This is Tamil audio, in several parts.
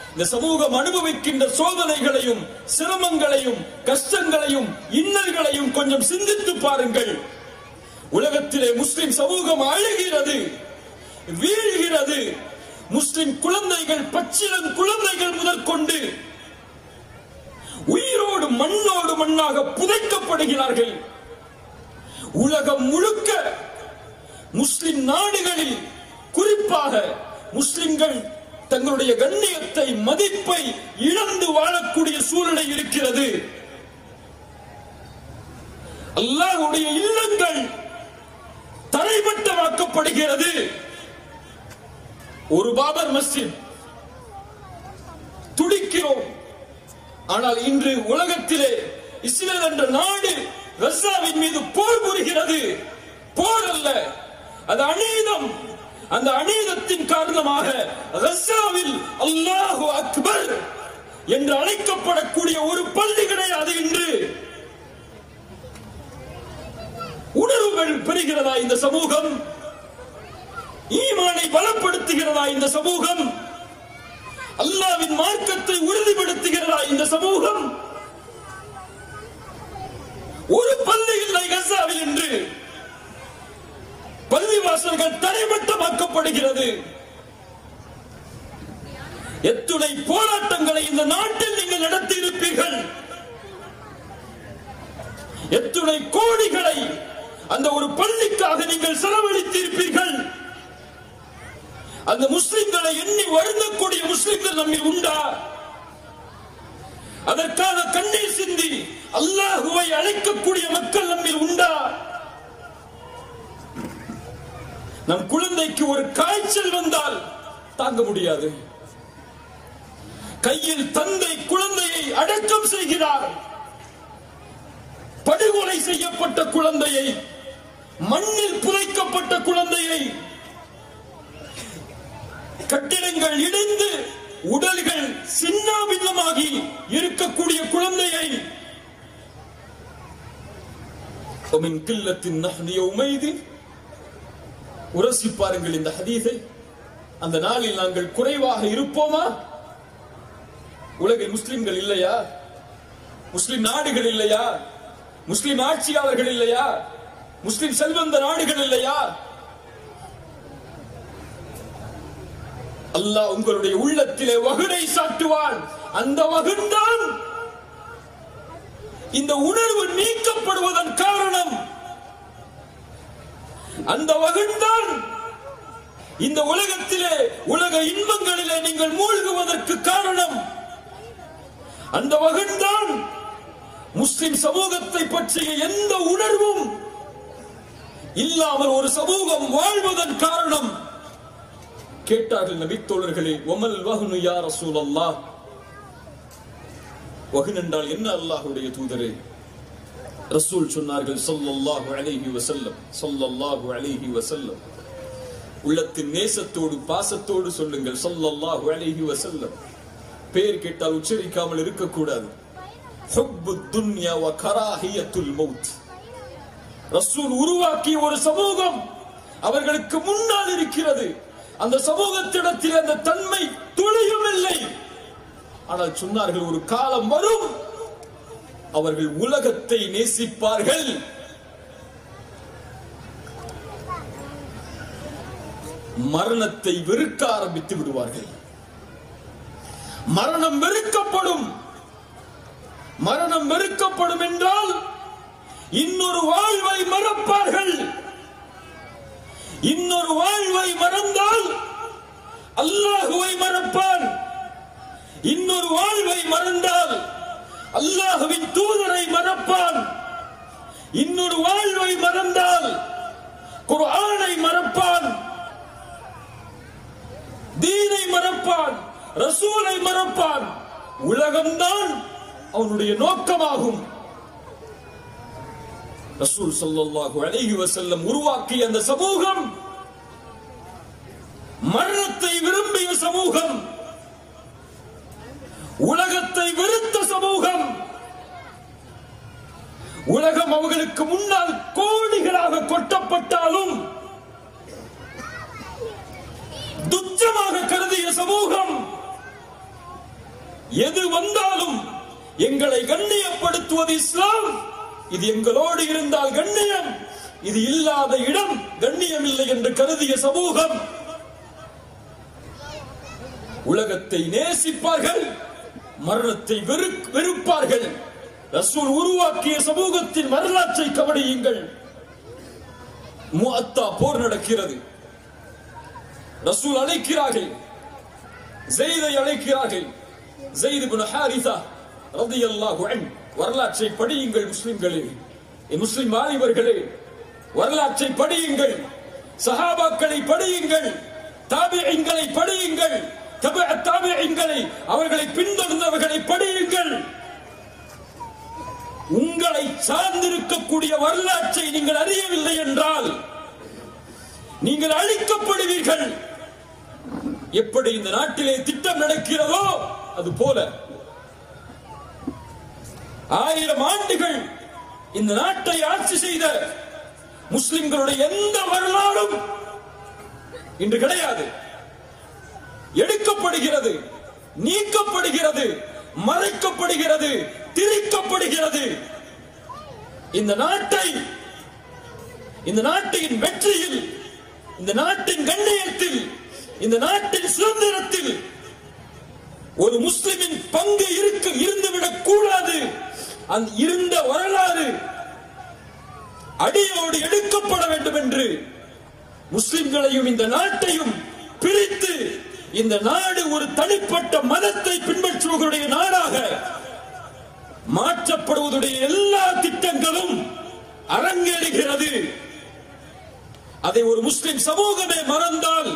இந்த சமூகம் அனுபவிக்கின்ற சோதனைகளையும் சிரமங்களையும் கஷ்டங்களையும் இன்னல்களையும் கொஞ்சம் சிந்தித்து பாருங்கள் உலகத்திலே முஸ்லிம் சமூகம் அழுகிறது வீழ்கிறது முஸ்லிம் குழந்தைகள் பச்சிளம் குழந்தைகள் முதற்கொண்டு உயிரோடு மண்ணோடு மண்ணாக புதைக்கப்படுகிறார்கள் உலகம் முழுக்க முஸ்லிம் நாடுகளில் குறிப்பாக முஸ்லிம்கள் தங்களுடைய கண்ணியத்தை மதிப்பை இழந்து வாழக்கூடிய சூழ்நிலை இருக்கிறது அல்லாஹ்வுடைய இல்லங்கள் தரைமட்டமாக்கப்படுகிறது ஒரு பாபர் மஸ்ஜித் துடிக்கிறோம் ஆனால் இன்று உலகத்திலே இஸ்ரேல் என்ற நாடு ரஷ்யாவின் மீது போர் புரிகிறது போர் அல்ல அது அநீதம் அந்த அநீதத்தின் காரணமாக ரஷ்யாவில் அல்லாஹு அக்பர் என்று அழைக்கப்படக்கூடிய ஒரு பள்ளி கிடையாது இன்று உணர்வுகள் பெறுகிறதா இந்த சமூகம் ஈமானை பலப்படுத்துகிறதா இந்த சமூகம் அல்லாவின் மார்க்கத்தை உறுதிப்படுத்துகிறதா இந்த சமூகம் ஒரு பள்ளி இல்லை கசாவில் என்று பள்ளிவாசல்கள் தரைமட்டமாக்கப்படுகிறது எத்துணை போராட்டங்களை இந்த நாட்டில் நீங்கள் நடத்தி இருப்பீர்கள் எத்துணை கோடிகளை அந்த ஒரு பள்ளிக்காக நீங்கள் செலவழித்திருப்பீர்கள் அந்த முஸ்லிம்களை எண்ணி வருந்தக்கூடிய முஸ்லிம்கள் நம்மில் உண்டா அதற்காக கண்ணீர் சிந்தி அல்லாஹுவை அழைக்கக்கூடிய மக்கள் நம்மில் உண்டா நம் குழந்தைக்கு ஒரு காய்ச்சல் வந்தால் தாங்க முடியாது கையில் தந்தை குழந்தையை அடக்கம் செய்கிறார் படுகொலை செய்யப்பட்ட குழந்தையை மண்ணில் புதைக்கப்பட்ட குழந்தையை கட்டிடங்கள் இடிந்து உடல்கள் சின்னாபின்னமாகி இருக்கக்கூடிய குழந்தையை ومن قلة نحن يومئذ உரசி பாருங்கள் இந்த ஹதீஸை அந்த நாளில் நாங்கள் குறைவாக இருப்போமா உலகில் முஸ்லிம்கள் இல்லையா முஸ்லிம் நாடுகள் இல்லையா முஸ்லிம் ஆட்சியாளர்கள் இல்லையா முஸ்லிம் செல்வந்த நாடுகள் இல்லையா அல்லாஹ் உங்களுடைய உள்ளத்திலே வகுடை சாட்டுவான் அந்த வகுந்தான் இந்த உணர்வு நீக்கப்படுவதன் காரணம் அந்த வகுந்தான் இந்த உலகத்திலே உலக இன்பங்களிலே நீங்கள் மூழ்குவதற்கு காரணம் அந்த வகுந்தான் முஸ்லிம் சமூகத்தை பற்றிய எந்த உணர்வும் இல்லாமல் ஒரு சமூகம் வாழ்வதன் காரணம் கேட்டார்கள் நபி தோழர்களே ஒமல் வகுனு யா ரசூல் அல்லாஹ் வகுன் என்றால் என்ன அல்லாஹ்வுடைய தூதரே ரசூல் சொன்னார்கள் ஸல்லல்லாஹு அலைஹி வஸல்லம் ஸல்லல்லாஹு அலைஹி வஸல்லம் உள்ளத்தின் நேசத்தோடு பாசத்தோடு சொல்லுங்கள் ஸல்லல்லாஹு அலைஹி வஸல்லம் பேர் கேட்டால் உச்சரிக்காமல் இருக்கக்கூடாது ஹுப்பு துன்யா வ கராஹியத்துல் மௌத் ரசூல் உருவாக்கிய ஒரு சமூகம் அவர்களுக்கு முன்னால் இருக்கிறது அந்த சமூகத்திடத்தில் அந்த தன்மை துளியும் இல்லை ஆனால் சொன்னார்கள் ஒரு காலம் வரும் அவர்கள் உலகத்தை நேசிப்பார்கள் மரணத்தை வெறுக்க ஆரம்பித்து விடுவார்கள் மரணம் வெறுக்கப்படும் மரணம் வெறுக்கப்படும் என்றால் இன்னொரு வாழ்வை மறப்பார்கள் இன்னொரு வாழ்வை மறந்தால் அல்லாஹுவை மறப்பான் இன்னொரு வாழ்வை மறந்தால் அல்லாஹுவின் தூதரை மறப்பான் இன்னொரு வாழ்வை மறந்தால் குர்ஆனை மறப்பான் தீனை மறப்பான் ரசூலை மறப்பான் உலகம்தான் அவனுடைய நோக்கமாகும் ரசூல் ஸல்லல்லாஹு அலைஹி வஸல்லம் உருவாக்கிய அந்த சமூகம் மரணத்தை விரும்பிய சமூகம் உலகத்தை வெறுத்த சமூகம் உலகம் அவர்களுக்கு முன்னால் கோடிகளாக கொட்டப்பட்டாலும் துச்சமாக கருதிய சமூகம் எது வந்தாலும் எங்களை கண்ணியப்படுத்துவது இஸ்லாம் இது எங்களோடு இருந்தால் கண்ணியம் இது இல்லாத இடம் கண்ணியம் இல்லை என்று கருதிய சமூகம் உலகத்தை நேசிப்பார்கள் மரணத்தை வெறு- வெறுப்பார்கள் ரசூல் உருவாக்கிய சமூகத்தின் வரலாற்றை கவனியுங்கள் முஅத்தா போர் நடக்கிறது ரசூல் அழைக்கிறார்கள் ஜெய்தை அழைக்கிறார்கள் ஜெயித் இப்னு ஹாரிதா ரலியல்லாஹு அன்ஹு வரலாற்றை படியுங்கள் முஸ்லிம்களே என் முஸ்லிம் வாலிபர்களே வரலாற்றை படியுங்கள் சஹாபாக்களை படியுங்கள் தாபிஈன்களை படியுங்கள் தபஅ தாபிஈன்களை அவர்களை பின்தொடர்ந்தவர்களை படியுங்கள் உங்களை சார்ந்திருக்கக்கூடிய வரலாற்றை நீங்கள் அறியவில்லை என்றால் நீங்கள் அழிக்கப்படுவீர்கள் எப்படி இந்த நாட்டிலே திட்டம் நடக்கிறதோ அது போல ஆயிரம் ஆண்டுகள் இந்த நாட்டை ஆட்சி செய்த முஸ்லிம்களுடைய எந்த வரலாறும் இன்று கிடையாது எடுக்கப்படுகிறது நீக்கப்படுகிறது மறைக்கப்படுகிறது திரிக்கப்படுகிறது இந்த நாட்டை இந்த நாட்டின் வெற்றியில் இந்த நாட்டின் கண்ணியத்தில் இந்த நாட்டின் சுதந்திரத்தில் ஒரு முஸ்லிமின் பங்கு இருக்க இருந்துவிடக் கூடாது அந்த இருந்த வரலாறு அடியோடு எடுக்கப்பட வேண்டும் என்று முஸ்லிம்களையும் இந்த நாட்டையும் பிரித்து இந்த நாடு ஒரு தனிப்பட்ட மதத்தை பின்பற்றுவர்களுடைய நாடாக மாற்றப்படுவதுடைய எல்லா திட்டங்களும் அரங்கேறுகிறது அதை ஒரு முஸ்லிம் சமூகமே மறந்தால்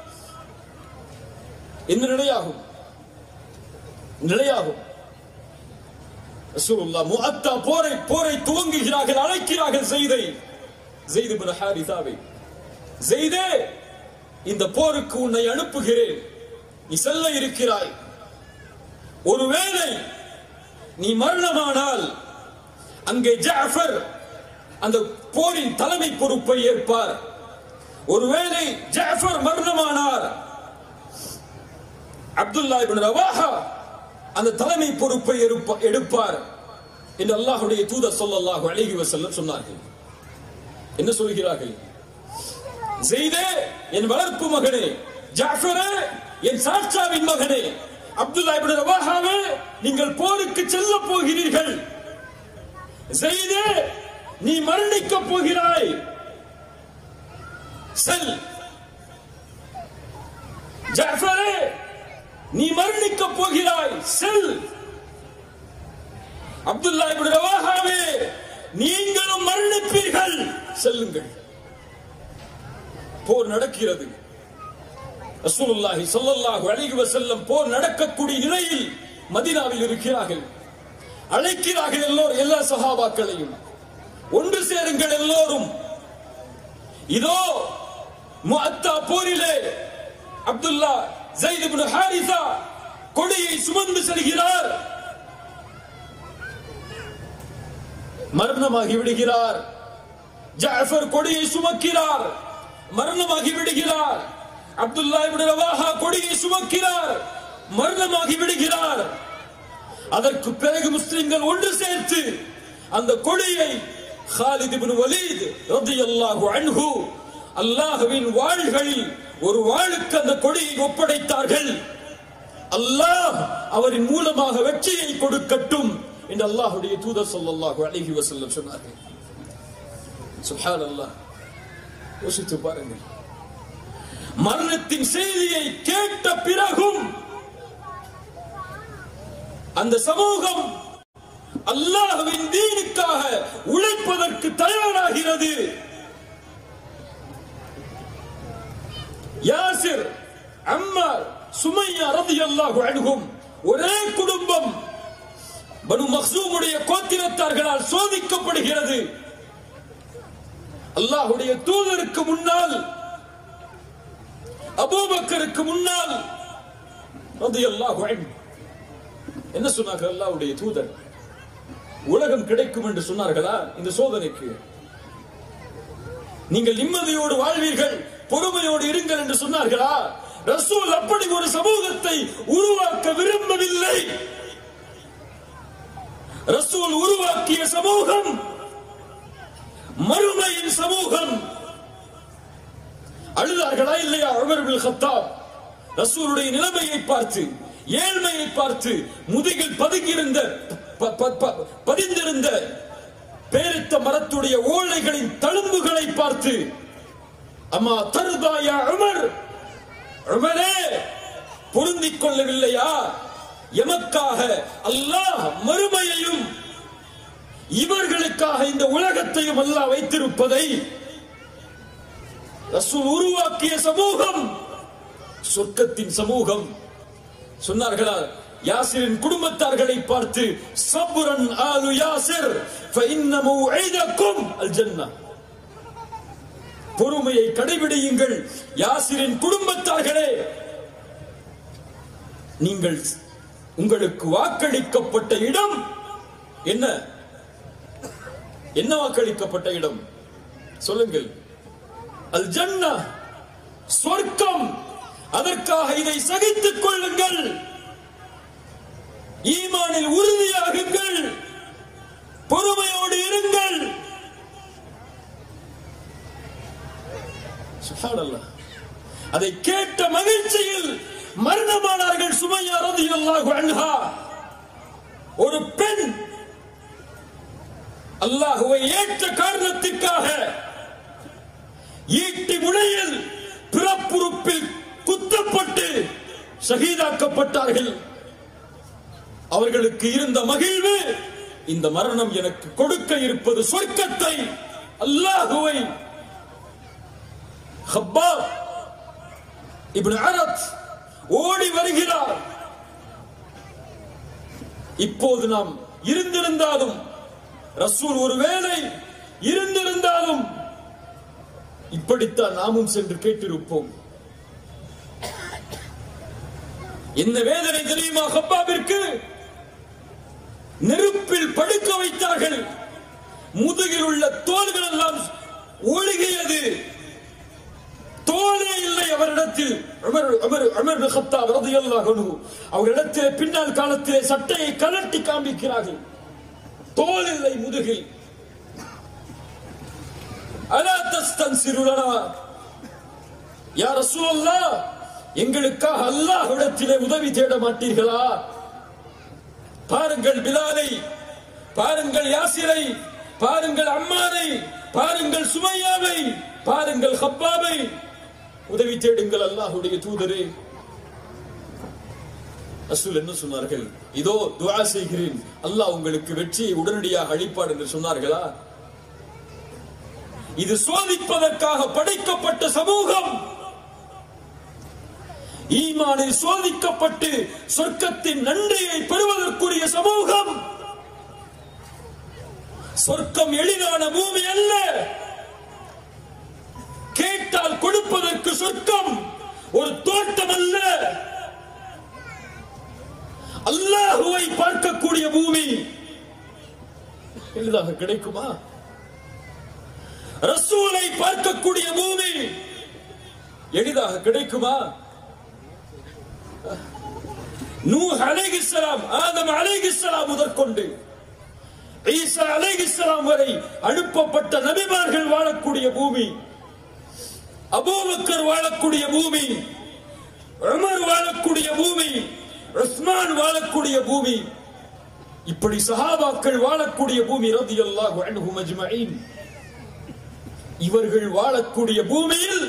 என்ன நிலையாகும் நிலையாகும் ரசூலுல்லாஹ் முஅத்தா போரை போரை துவங்குகிறார்கள் அழைக்கிறார்கள் செய்தை ஜெயித் இப்னு ஹாரிதாவை ஜெயிதே இந்த போருக்கு உன்னை அனுப்புகிறேன் நீ செல்ல இருக்கிறாய் ஒருவேளை நீ மரணமானால் அங்கே ஜாஃபர் அந்த போரின் தலைமை பொறுப்பை ஏற்பார் ஒருவேளை ஜாஃபர் மரணமானார் அப்துல்லா இப்னு ரவாஹா அந்த தலைமை பொறுப்பை எடுப்ப- எடுப்பார் என்று அல்லாஹ்வுடைய தூதர் ஸல்லல்லாஹு அலைஹி வஸல்லம் சொன்னார்கள் என்ன சொல்கிறார்கள் செய்தே என் வளர்ப்பு மகனே ஜாஃபரே என் சாட்சாவின் மகனே அப்துல்லா இப்னு ரவாஹாவே நீங்கள் போருக்கு செல்ல போகிறீர்கள் செய்தே நீ மரணிக்க போகிறாய் செல் ஜாஃபரே நீ மரணிக்க போகிறாய் செல் அப்துல்லா இப்னு ரவாஹாவே நீங்களும் மரணிப்பீர்கள் செல்லுங்கள் போர் நடக்கிறது ரசூலுல்லாஹி ஸல்லல்லாஹு அலைஹி வஸல்லம் போர் நடக்கக்கூடிய நிலையில் மதீனாவில் இருக்கிறார்கள் அழைக்கிறார்கள் எல்லோரும் எல்லா சஹாபாக்களையும் ஒன்று சேருங்கள் எல்லோரும் இதோ முஅத்தா போரிலே அப்துல்லா ஜெயித் இப்னு ஹாரிசா கொடியை சுமந்து செல்கிறார் மரணமாகி விடுகிறார் ஜாஃபர் கொடியை சுமக்கிறார் மரணமாகி விடுகிறார் அப்துல்லா இப்னு ரவாஹா கொடியை சுமக்கிறார் மரணமாகி விடுகிறார் அதற்கு பிறகு முஸ்லிம்கள் ஒன்று சேர்த்து அந்த கொடியை ஹாலித் இப்னு வலீத் ரலியல்லாஹு அன்ஹு அல்லாஹ்வின் வாள்களில் ஒரு வாளுக்கு அந்த கொடியை ஒப்படைத்தார்கள் அல்லாஹ் அவரின் மூலமாக வெற்றியை கொடுக்கட்டும் என்று அல்லாஹ்வுடைய தூதர் ஸல்லல்லாஹு அலைஹி வஸல்லம் சொன்னார்கள் சுப்ஹானல்லாஹ் யோசித்து பாருங்கள் மரணத்தின் செய்தியை கேட்ட பிறகும் அந்த சமூகம் அல்லாஹ்வின் தீனுக்காக உழைப்பதற்கு தயாராகிறது யாசிர் அம்மார் சுமையா ரலியல்லாஹு அன்ஹும் ஒரே குடும்பம் பனு மக்சூமுடைய கோத்திரத்தார்களால் சோதிக்கப்படுகிறது அல்லாஹ்வுடைய தூதருக்கு முன்னால் அபூபக்கருக்கு முன்னால் ரலியல்லாஹு அன்ஹு என்ன சொன்னார்கள் அல்லாஹ்வுடைய தூதர் உலகம் கிடைக்கும் என்று சொன்னார்களா இந்த சோதனைக்கு நீங்கள் நிம்மதியோடு வாழ்வீர்கள் பொறுமையோடு இருங்கள் என்று சொன்னார்களா ரசூல் அப்படி ஒரு சமூகத்தை உருவாக்க விரும்பவில்லை இல்லை ரசூல் உருவாக்கிய சமூகம் மறுமையின் சமூகம் அழுதார்களா இல்லையா உமர் பின் கத்தாப் ரசூலுடைய நிலைமையை பார்த்து ஏழ்மையை பார்த்து முதுகில் பதுங்கியிருந்த ப- ப- ப- பதிந்திருந்த பேரித்த மரத்துடைய ஓலைகளின் தழும்புகளை பார்த்து அம்மா தருதாயா உமர் உமரே பொருந்திக் கொள்ளவில்லையா எமக்காக அல்லாஹ் மறுமையையும் இவர்களுக்காக இந்த உலகத்தையும் அல்லாஹ் வைத்திருப்பதை ரசூல் உருவாக்கிய சமூகம் சொர்க்கத்தின் சமூகம் சொன்னார்களா யாசிரின் குடும்பத்தார்களை பார்த்து சபுரன் ஆலு யாசிர் ஃபஇன்ன மௌஇதக்கும் அல் ஜன்னah பொறுமையை கடைபிடியுங்கள் யாசிரின் குடும்பத்தார்களே நீங்கள் உங்களுக்கு வாக்களிக்கப்பட்ட இடம் என்ன என்ன வாக்களிக்கப்பட்ட இடம் சொல்லுங்கள் அல் ஜன்னா சொர்க்கம் அதற்காக இதை சகித்துக் கொள்ளுங்கள் ஈமானில் உறுதியாகுங்கள் பொறுமையோடு இருங்கள் சுப்ஹானல்லாஹ். அதை கேட்ட மகிழ்ச்சியில் மரணமானார்கள் சுமையா ரலியல்லாஹு அன்ஹா ஒரு பெண் அல்லாஹுவை ஏற்ற காரணத்திற்காக ஈட்டி முனையில் பிறப்புறுப்பில் குத்தப்பட்டு ஷஹீதாக்கப்பட்டார்கள் அவர்களுக்கு இருந்த மகிழ்வு இந்த மரணம் எனக்கு கொடுக்க இருப்பது சொர்க்கத்தை அல்லாஹுவை ஹப்பாப் இப்னு அரத் ஓடி வருகிறார் இப்போது நாம் இருந்திருந்தாலும் ரசூல் ஒருவேளை இருந்திருந்தாலும் இப்படித்தான் நாமும் சென்று கேட்டிருப்போம் என்ன வேதனை தெரியுமா ஹப்பாபிற்கு நெருப்பில் படுக்க வைத்தார்கள் முதுகில் உள்ள தோள்கள் எல்லாம் ஒழுகியது தோலே இல்லை அவரிடத்தில் Umar Umar Umar bin Khattab ரலியல்லாஹு அன்ஹு அவரிடத்திலே பின்னால் காலத்திலே சட்டையை கலட்டி காண்பிக்கிறார்கள் தோல் இல்லை முதுகில் அலா தஸ்தன்சிரு லனா யா ரசூலல்லாஹ் எங்களுக்காக அல்லாஹ்விடத்திலே உதவி தேட மாட்டீர்களா பாருங்கள் பிலாலை பாருங்கள் யாசிரை பாருங்கள் அம்மாரை பாருங்கள் சுமையாவை பாருங்கள் ஹப்பாவை உதவி தேடுங்கள் அல்லாஹ்வுடைய தூதரே ரசூல் என்ன சொன்னார்கள் இதோ துஆ செய்கிறேன் அல்லாஹ் உங்களுக்கு வெற்றியை உடனடியாக அளிப்பார் என்று சொன்னார்களா இது சோதிப்பதற்காக படைக்கப்பட்ட சமூகம் ஈமானில் சோதிக்கப்பட்டு சொர்க்கத்தின் நன்றியை பெறுவதற்குரிய சமூகம் சொர்க்கம் எளிதான பூமி அல்ல கேட்டால் கொடுப்பதற்கு சொர்க்கம் ஒரு தோட்டம் அல்ல அல்லாஹுவை பார்க்கக்கூடிய பூமி எளிதாக கிடைக்குமா ரசூலை பார்க்கக்கூடிய பூமி எளிதாக கிடைக்குமா நூஹ் அலைஹிஸ்ஸலாம் ஆதம் அலைஹிஸ்ஸலாம் முதற்கொண்டு ஈசா அலைஹிஸ்ஸலாம் வரை அனுப்பப்பட்ட நபிமார்கள் வாழக்கூடிய பூமி அபூபக்கர் வாழக்கூடிய பூமி உமர் வாழக்கூடிய பூமி உஸ்மான் வாழக்கூடிய பூமி இப்படி சஹாபாக்கள் வாழக்கூடிய பூமி ரதியல்லாஹு அன்ஹும் அஜ்மஈன் இவர்கள் வாழக்கூடிய பூமியில்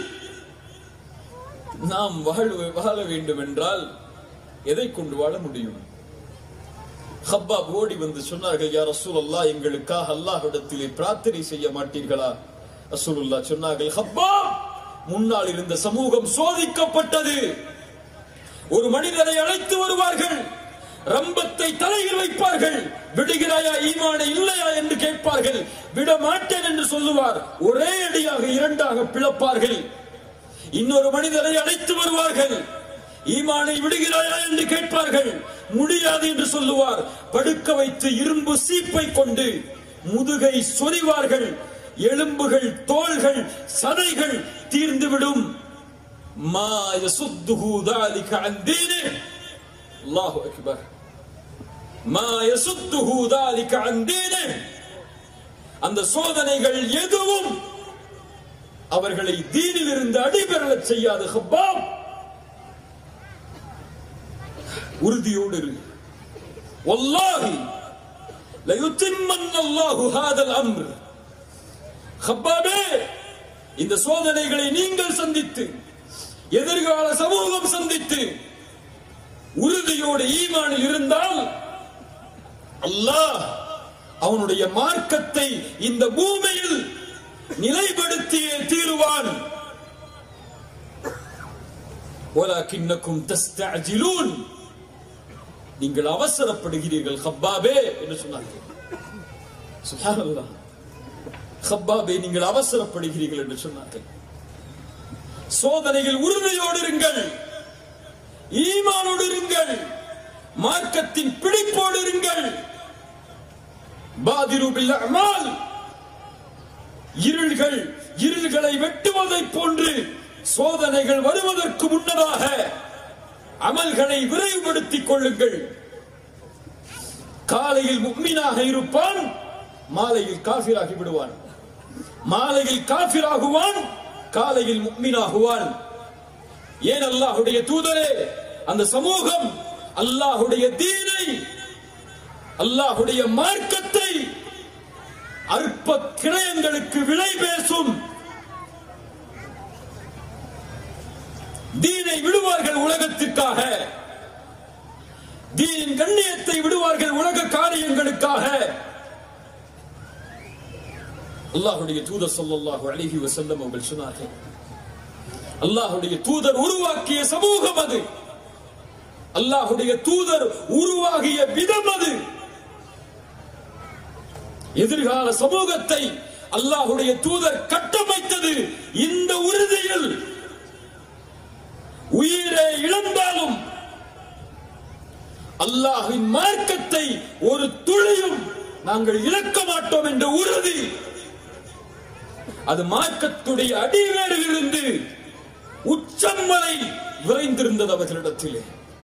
நாம் வாழ வாழ வேண்டும் என்றால் எதை கொண்டு வாழ முடியும் ஹப்பாப் ஓடி வந்து சொன்னார்கள் யா ரசூலுல்லாஹ் எங்களுக்காக அல்லாஹ்விடத்திலே பிரார்த்தனை செய்ய மாட்டீர்களா ரசூலுல்லாஹ் சொன்னார்கள் ஹப்பாப் முன்னால் இருந்த சமூகம் சோதிக்கப்பட்டது ஒரு மனிதரை அழைத்து வருவார்கள் ரம்பத்தை தலையில் வைப்பார்கள் விடுகிறாயா ஈமானை இல்லையா என்று கேட்பார்கள் விட மாட்டேன் என்று சொல்லுவார் ஒரே அடியாக இரண்டாக பிளப்பார்கள் இன்னொரு மனிதரை அழைத்து வருவார்கள் ஈமானை விடுகிறாயா என்று கேட்பார்கள் முடியாது என்று சொல்லுவார் படுக்க வைத்து இரும்பு சீப்பை கொண்டு முதுகை சொறிவார்கள் எலும்புகள் தோள்கள் சதைகள் தீர்ந்துவிடும் மா யசுத்துஹு ذلك عن دينه அல்லாஹு அக்பர் மா யசுத்துஹு ذلك عن دينه அந்த சோதனைகள் எதுவும் அவர்களை தீனில் இருந்து அடிபெறலச் செய்யாது ஹப்பாப் உறுதியோடு இரு வல்லாஹி லயுத்திம்மன் அல்லாஹு ஹாதல் அம்ர் ஹப்பாபே இந்த சோதனைகளை நீங்கள் சந்தித்து எதிர்கால சமூகம் சந்தித்து உறுதியோடு ஈமானில் இருந்தால் அல்லாஹ் அவனுடைய மார்க்கத்தை இந்த பூமியில் நிலைப்படுத்தியே தீருவான் ولكنكم تستعجلون நீங்கள் அவசரப்படுகிறீர்கள் ஹப்பாபே என்று சொன்னார்கள் சுப்ஹானல்லாஹ் ஹப்பாபே நீங்கள் அவசரப்படுகிறீர்கள் என்று சொன்னார்கள் சோதனைகள் உறுதியோடு இருங்கள் ஈமானோடு இருங்கள் மார்க்கத்தின் பிடிப்போடு இருங்கள் பாதிரு பில் அமால் இருள்கள் இருள்களை வெட்டுவதைப் போன்று சோதனைகள் வருவதற்கு முன்னதாக அமல்களை விரைவுபடுத்திக் கொள்ளுங்கள் காலையில் முக்மீனாக இருப்பான் மாலையில் காஃபிராகி விடுவான் மாலையில் காஃபிராகுவான் காலையில் முக்மீனாகுவான் ஏன் அல்லாஹுடைய தூதரே அந்த சமூகம் அல்லாஹுடைய தீனை அல்லாஹுடைய மார்க்கத்தை அற்ப கிரயங்களுக்கு விலை பேசும் தீனை விடுவார்கள் உலகத்திற்காக தீனின் கண்ணியத்தை விடுவார்கள் உலக காரியங்களுக்காக அல்லாஹுடைய தூதர் ஸல்லல்லாஹு அலைஹி வஸல்லம் அவர்கள் சொன்னார்கள் அல்லாஹுடைய தூதர் உருவாக்கிய சமூகம் அது அல்லாஹுடைய தூதர் உருவாகிய விதம் அது எதிர்கால சமூகத்தை அல்லாஹுடைய தூதர் கட்டமைத்தது இந்த உறுதியில் உயிரை இழந்தாலும் அல்லாஹின் மார்க்கத்தை ஒரு துளியும் நாங்கள் இழக்க மாட்டோம் என்ற உறுதி அது மார்க்கத்துடைய அடிவேரிலிருந்து உச்சம் வரை விரைந்திருந்தது அவர்களிடத்திலே